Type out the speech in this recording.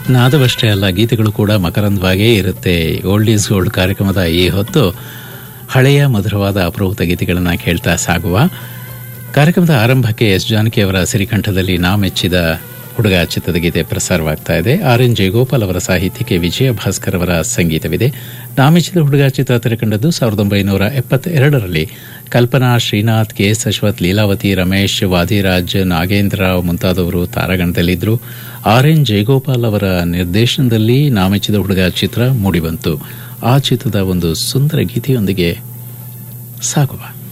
ನಾದವಷ್ಟೇ ಅಲ್ಲ ಗೀತೆಗಳು ಕೂಡ ಮಕರಂದವಾಗೇ ಇರುತ್ತೆ ಓಲ್ಡ್ ಈಸ್ ಗೋಲ್ಡ್ ಕಾರ್ಯಕ್ರಮದ ಈ ಹೊತ್ತು ಹಳೆಯ ಮಧುರವಾದ ಅಪರೂಪದ ಗೀತೆಗಳನ್ನು ಕೇಳ್ತಾ ಸಾಗುವ ಕಾರ್ಯಕ್ರಮದ ಆರಂಭಕ್ಕೆ ಎಸ್ ಜಾನಕಿ ಅವರ ಸಿರಿಕಂಠದಲ್ಲಿ ನಾ ಮೆಚ್ಚಿದ ಹುಡುಗ ಚಿತ್ರದ ಗೀತೆ ಪ್ರಸಾರವಾಗ್ತಾ ಇದೆ ಆರ್ ಎನ್ ಜಯಗೋಪಾಲ್ ಅವರ ಸಾಹಿತ್ಯಕ್ಕೆ ವಿಜಯ ಭಾಸ್ಕರ್ ಅವರ ಸಂಗೀತವಿದೆ ನಾ ಮೆಚ್ಚಿದ ಹುಡುಗ ಚಿತ್ರ ತೆರೆಕಂಡದ್ದು ಸಾವಿರದ ಒಂಬೈನೂರ ಎಪ್ಪತ್ತೆರಡರಲ್ಲಿ ಕಲ್ಪನಾ ಶ್ರೀನಾಥ್ ಕೆ ಎಸ್ ಅಶ್ವಥ್ ಲೀಲಾವತಿ ರಮೇಶ್ ವಾದಿರಾಜ್ ನಾಗೇಂದ್ರ ರಾವ್ ಮುಂತಾದವರು ತಾರಾಗಣದಲ್ಲಿದ್ದರು ಆರ್ ಎನ್ ಜಯಗೋಪಾಲ್ ಅವರ ನಿರ್ದೇಶನದಲ್ಲಿ ನಾ ಮೆಚ್ಚಿದ ಹುಡುಗ ಚಿತ್ರ ಮೂಡಿಬಂತು ಆ ಚಿತ್ರದ ಒಂದು ಸುಂದರ ಗೀತೆಯೊಂದಿಗೆ ಸಾಗುವ